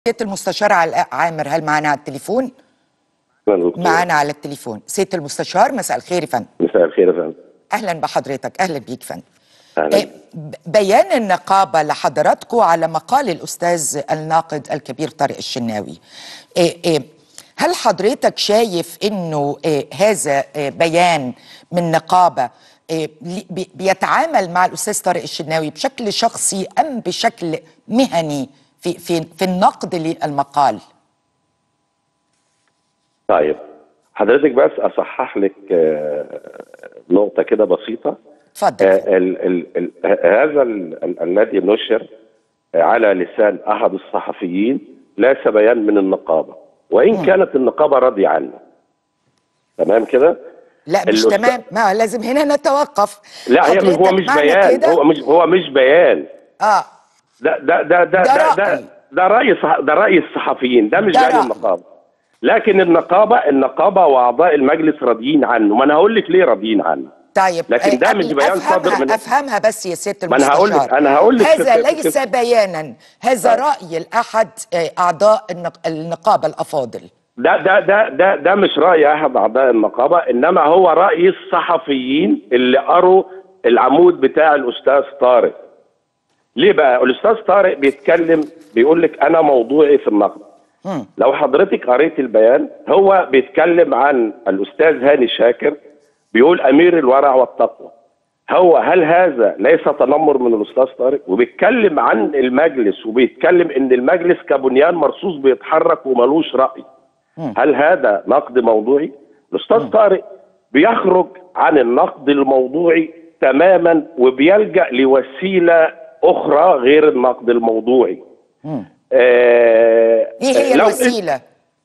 سياده المستشار علاء عامر هل معنا على التليفون؟ معنا على التليفون سياده المستشار مساء الخير يا فندم مساء الخير يا فندم اهلا بحضرتك اهلا بيك فندم أهلاً. إيه، ب- بيان النقابه لحضراتكم على مقال الاستاذ الناقد الكبير طارق الشناوي إيه إيه هل حضرتك شايف انه إيه هذا إيه بيان من نقابه إيه لي- بي- بيتعامل مع الاستاذ طارق الشناوي بشكل شخصي ام بشكل مهني في في في النقد للمقال؟ طيب حضرتك بس اصحح لك آه، نقطه كده بسيطه اتفضل آه، ال ال ال هذا ال- ال- الذي نشر على لسان احد الصحفيين ليس بيان من النقابه وان كانت النقابه راضيه عنه تمام كده لا مش الأستاذ- تمام ما لازم هنا نتوقف لا هي مش- هو حضرتك مش معنى بيان كده- هو مش هو مش بيان اه ده ده ده ده ده ده, رأي. ده, ده راي صح- ده راي الصحفيين ده مش ده بيان رأي. النقابه لكن النقابه النقابه واعضاء المجلس راضيين عنه ما انا هقول لك ليه راضيين عنه طيب لكن ده آه، مش قبل بيان أفهمها صادر من- افهمها بس يا سياده ما أنا المستشار هقول لك- أنا هقول لك هذا كيف- ليس كيف- بيانا هذا طيب. راي لاحد آه، اعضاء النق- النقابه الافاضل ده ده ده ده ده مش راي احد اعضاء النقابه انما هو راي الصحفيين اللي قروا العمود بتاع الاستاذ طارق ليه بقى الاستاذ طارق بيتكلم بيقول لك انا موضوعي في النقد مم. لو حضرتك قريت البيان هو بيتكلم عن الاستاذ هاني شاكر بيقول امير الورع والتقوى هو هل هذا ليس تنمر من الاستاذ طارق وبيتكلم عن المجلس وبيتكلم ان المجلس كبنيان مرصوص بيتحرك وملوش راي مم. هل هذا نقد موضوعي الاستاذ طارق بيخرج عن النقد الموضوعي تماما وبيلجا لوسيله اخرى غير النقد الموضوعي مم. آه ايه هي لو- الوسيله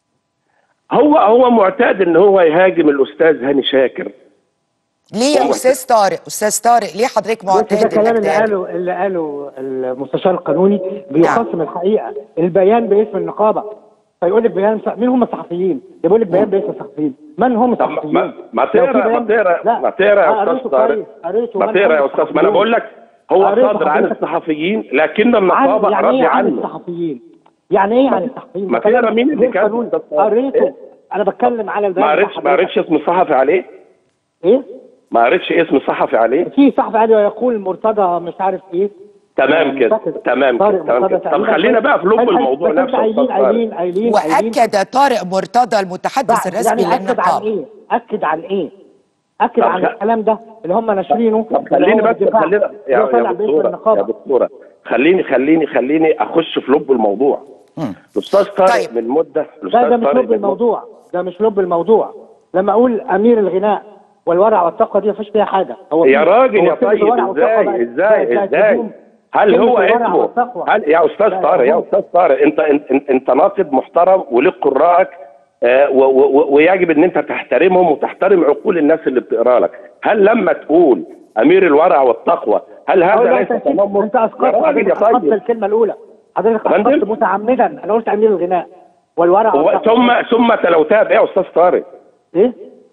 هو هو معتاد ان هو يهاجم الاستاذ هاني شاكر ليه يا هو- استاذ طارق استاذ طارق ليه حضرتك بص ده معتاد الكلام انك اللي تهاجم؟ قاله اللي قاله المستشار القانوني بيخصم الحقيقه البيان باسم النقابه فيقول لك بيان مين هم الصحفيين؟ بيقول لك بيان باسم الصحفيين من هم طب الصحفيين؟ ما, ما لو في تقرا ما بيان- تقرا لا. ما تقرا آه، يا استاذ قريته طارق كويس، قريته. ما من تقرا هم يا استاذ ما انا الصحفيين؟ بقول لك هو قريته صادر عن حضرتك. الصحفيين لكن عن النقابه يعني راضيه ايه عن عنه الصحفيين؟ يعني ايه عن الصحفيين؟ ما تقرا مين اللي غير كان قانوني. أستاذ طارق؟ قريته إيه؟ انا بتكلم على البيان ما بتاع قريتش ما حضرتك. قريتش اسم صحفي عليه ايه؟ ما قريتش اسم صحفي عليه في صحفي عليه يقول مرتضى مش عارف ايه تمام كده فاكر. تمام طارق كده تمام مرتضى كده طب تقريباً. خلينا بقى في لب هل- هل- الموضوع بس أنت نفسه يا قايلين أستاذ طارق. قايلين قايلين قايلين واكد طارق مرتضى المتحدث الرسمي يعني اكد عن للنقابه ايه؟ اكد عن ايه؟ اكد طب عن خ- الكلام ده اللي هم ناشرينه طب خليني اللي هو بس الدفاع. خلينا يا, اللي هو يا طالع باسم دكتوره يا النقابه دكتوره خليني خليني خليني اخش في لب الموضوع مم. الاستاذ طارق طيب. من مده ده الاستاذ ده مش طارق لب من مدة- الموضوع ده مش لب الموضوع لما اقول امير الغناء والورع والتقوى دي مفيش فيها حاجه هو يا في- راجل هو يا كلمة طيب الورع والتقوى ازاي بقت- ازاي بقت ازاي هجوم. هل كلمة هو الورع اسمه والتقوى. هل يا استاذ بقت طارق يا هجوم. استاذ طارق انت انت انت, انت ناقد محترم ولك قراءك آه، و- و- و- ويجب ان انت تحترمهم وتحترم عقول الناس اللي بتقرا لك هل لما تقول امير الورع والتقوى هل أقول هذا له ليس انت تنمر انت يا اسقطت راجل يا حضرتك اسقطت طيب الكلمه الاولى حضرتك فندم؟ اسقطت متعمدا انا قلت امير الغناء والورع هو والتقوى. ثم ثم تلوتها بايه يا استاذ طارق ايه؟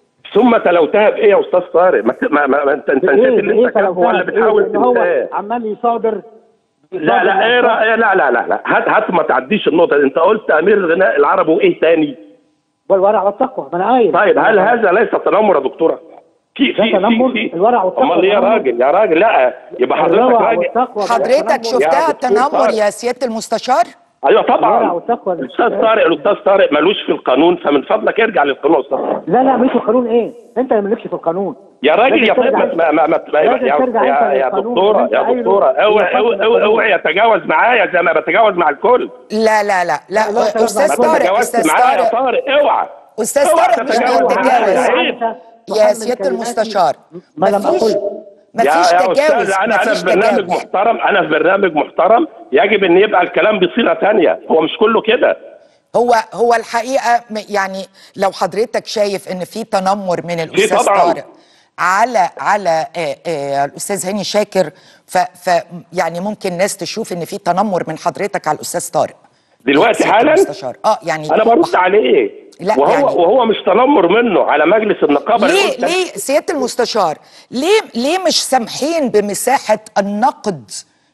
ثم تلوتها بايه يا استاذ طارق ما, ت- ما, ما, ما انت انت نسيت اللي انت كاتبه ولا بتحاول ان هو تنساه عمال يصادر لا لا ايه رأي- لا لا لا لا هات هات ما تعديش النقطه دي. انت قلت امير الغناء العربي وايه تاني والورع والتقوى ما انا قايل طيب هل هذا ليس تنمر يا دكتوره في ده في تنمر؟ في في الورع والتقوى امال ايه يا تنمر؟ راجل يا راجل لا يبقى حضرتك الورع راجل والتقوى حضرتك تنمر. شفتها دكتور تنمر طارق. يا سياده المستشار ايوه الورع طبعا والتقوى الاستاذ طارق الاستاذ طارق ملوش في القانون فمن فضلك ارجع للقانون يا استاذ طارق. لا لا مش في القانون ايه؟ انت اللي مالكش في القانون يا راجل يا لازم طيب ترجع- ما ما ما ما- لازم يا ترجع يا, أنت يا للقانون دكتوره اللي أنت يا قايله. دكتوره اوعي يا اوعي فندم اوعي القانون. اوعي يتجاوز معايا زي ما بتجاوز مع الكل لا لا لا لا لا، لا، استاذ ما ما طارق تجاوزت استاذ معايا يا طارق طارق اوعى استاذ اوعى طارق مش تتجاوز معايا بيتجاوز عيب. يا سياده المستشار ما لم مفيش أقل. يا مفيش يا تجاوز استاذ انا انا مفيش في برنامج تجاوز محترم انا في برنامج محترم يجب ان يبقى الكلام بصيغه ثانيه هو مش كله كده هو هو الحقيقه م- يعني لو حضرتك شايف ان في تنمر من الاستاذ طبعاً. طارق على على آه، آه، الاستاذ هاني شاكر ف, ف يعني ممكن ناس تشوف ان في تنمر من حضرتك على الاستاذ طارق دلوقتي سيادة حالا المستشار اه يعني انا برد عليه لا، وهو يعني- وهو مش تنمر منه على مجلس النقابه أنا ليه قلت- ليه سياده المستشار ليه ليه مش سامحين بمساحه النقد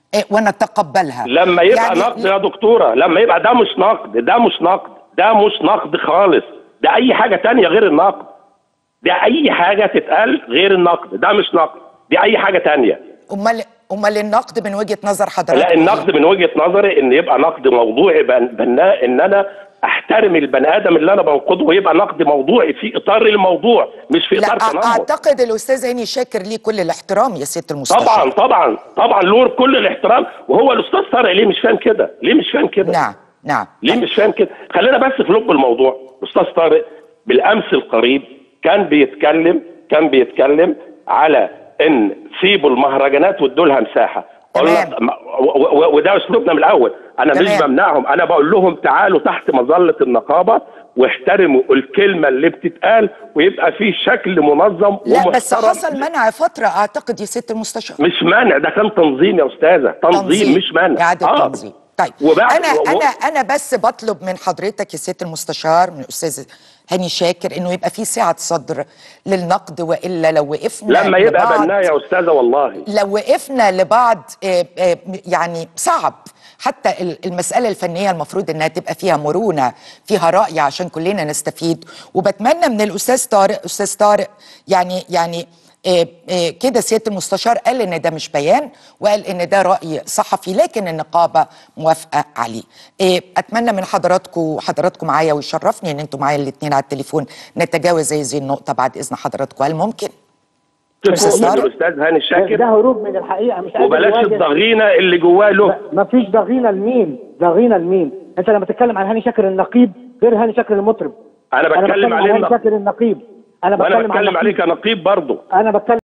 إيه ونتقبلها لما يبقى يعني نقد يا دكتوره لما يبقى ده مش نقد ده مش نقد ده مش نقد خالص ده اي حاجه تانية غير النقد ده اي حاجه تتقال غير النقد ده مش نقد دي اي حاجه تانية امال امال النقد من وجهه نظر حضرتك لا النقد من وجهه نظري ان يبقى نقد موضوعي بن- بناء ان انا احترم البني ادم اللي انا بنقده ويبقى نقد موضوعي في اطار الموضوع مش في لا اطار أ- تنمر اعتقد الاستاذ هاني شاكر ليه كل الاحترام يا سياده المستشار طبعا طبعا طبعا له كل الاحترام وهو الاستاذ طارق ليه مش فاهم كده ليه مش فاهم كده نعم نعم ليه مش فاهم كده خلينا بس في لب الموضوع الاستاذ طارق بالامس القريب كان بيتكلم كان بيتكلم على ان سيبوا المهرجانات وادوا لها مساحه قلنا تمام. ما- و- و- وده اسلوبنا من الاول انا مش تمام. بمنعهم انا بقول لهم تعالوا تحت مظله النقابه واحترموا الكلمه اللي بتتقال ويبقى في شكل منظم لا بس ومحترم. حصل منع فتره اعتقد يا سياده المستشار مش منع ده كان تنظيم يا استاذه تنظيم, مش منع اعاده آه. تنظيم طيب وبعد انا و- و- انا انا بس بطلب من حضرتك يا سياده المستشار من الاستاذ هاني شاكر انه يبقى في سعه صدر للنقد والا لو وقفنا لما يبقى لبعض- بناء يا استاذه والله لو وقفنا لبعض آه، آه، يعني صعب حتى ال- المسألة الفنية المفروض انها تبقى فيها مرونة فيها رأي عشان كلنا نستفيد وبتمنى من الأستاذ طارق أستاذ طارق يعني يعني آه، آه، كده سيادة المستشار قال ان ده مش بيان وقال ان ده رأي صحفي لكن النقابة موافقة عليه آه، اتمنى من حضراتكم وحضراتكم معايا ويشرفني ان انتم معايا الاثنين على التليفون نتجاوز هذه النقطة بعد اذن حضراتكم هل ممكن؟ أستاذ تفهم طارق؟ الاستاذ هاني ده شاكر هروب من الحقيقه مش قادر وبلاش يواجه. الضغينه اللي جواه له ما فيش ضغينه لمين ضغينه لمين انت لما تتكلم عن هاني شاكر النقيب غير هاني شاكر المطرب انا بتكلم بتكلم عن عليه هاني النق- شاكر النقيب انا وانا بتكلم عن بتكلم عليه النقيب. كنقيب برضه انا بتكلم